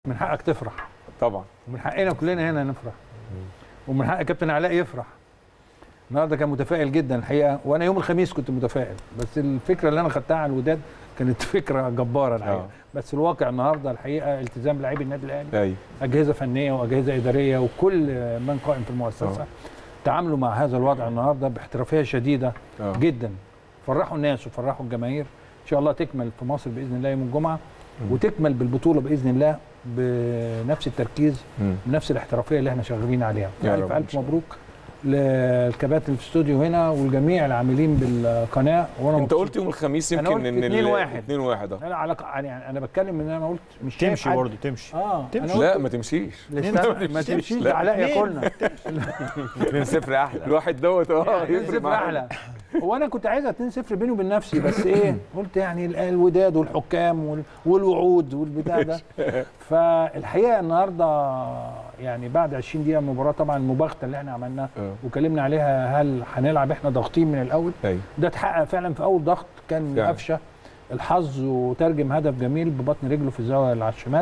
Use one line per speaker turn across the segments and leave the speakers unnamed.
من حقك تفرح
طبعا
ومن حقنا كلنا هنا نفرح ومن حق كابتن علاء يفرح النهارده كان متفائل جدا الحقيقه وانا يوم الخميس كنت متفائل بس الفكره اللي انا خدتها على الوداد كانت فكره جباره الحقيقه
آه.
بس الواقع النهارده الحقيقه التزام لاعبي النادي الاهلي
ايوه
اجهزه فنيه واجهزه اداريه وكل من قائم في المؤسسه
آه.
تعاملوا مع هذا الوضع النهارده باحترافيه شديده
اه
جدا فرحوا الناس وفرحوا الجماهير ان شاء الله تكمل في مصر باذن الله يوم الجمعه
مم.
وتكمل بالبطوله باذن الله بنفس التركيز
مم.
بنفس الاحترافيه اللي احنا شغالين عليها
يا
الف
رب إن
الف
شاء الله.
مبروك للكباتن في الاستوديو هنا والجميع العاملين بالقناه وانا
انت
مبسوط.
قلت يوم الخميس
أنا
يمكن
قلت
ان
2 واحد.
2 1 اه
انا على يعني انا بتكلم ان انا قلت مش شايف
تمشي
حد.
برضه تمشي
اه
تمشي.
أنا
لا
قلت
ما تمشيش
لسه ما تمشيش
لا.
علاء ياكلنا
2 0 احلى
الواحد دوت اه
2
يفرق
0
معاك.
احلى هو انا كنت عايزها 2 0 بيني وبين نفسي بس ايه قلت يعني ال- الوداد والحكام وال- والوعود والبتاع ده فالحقيقه النهارده يعني بعد 20 دقيقه من المباراه طبعا المباغته اللي احنا عملناها
اه
وكلمنا عليها هل هنلعب احنا ضاغطين من الاول
ايوه
ده اتحقق فعلا في اول ضغط كان
فعلا.
قفشه الحظ وترجم هدف جميل ببطن رجله في الزاويه اللي على الشمال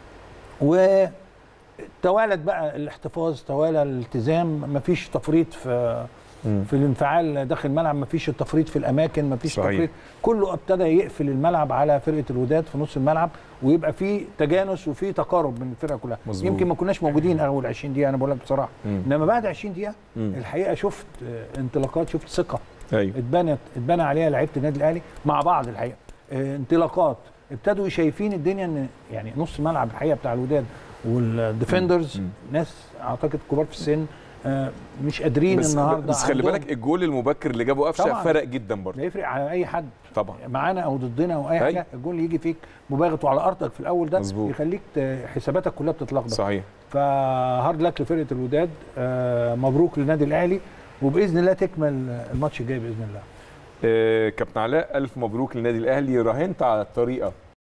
وتوالت بقى الاحتفاظ توالى الالتزام مفيش تفريط في
مم.
في الانفعال داخل الملعب مفيش التفريط في الاماكن مفيش
صحيح.
تفريط كله ابتدى يقفل الملعب على فرقه الوداد في نص الملعب ويبقى في تجانس وفي تقارب من الفرقه كلها
مظبوط.
يمكن ما كناش موجودين اول 20 دقيقه انا بقول لك بصراحه
مم.
انما بعد 20 دقيقه
مم.
الحقيقه شفت آه، انطلاقات شفت ثقه
ايوه
اتبنت اتبنى عليها لعيبه النادي الاهلي مع بعض الحقيقه آه، انطلاقات ابتدوا شايفين الدنيا ان يعني نص ملعب الحقيقه بتاع الوداد والديفندرز
مم.
ناس اعتقد كبار في السن آه، مش قادرين
بس
النهارده
بس خلي
عندهم-
بالك الجول المبكر اللي جابه قفشه
طبعاً.
فرق جدا برضه
ده يفرق على اي حد
طبعا
معانا او ضدنا او اي
أي.
حاجه الجول اللي يجي فيك مباغت وعلى ارضك في الاول ده
مظبوط.
يخليك ت- حساباتك كلها بتتلخبط
صحيح
فهارد لك لفرقه الوداد آه، مبروك للنادي الاهلي وباذن الله تكمل الماتش الجاي باذن الله
آه، كابتن علاء الف مبروك للنادي الاهلي راهنت على الطريقه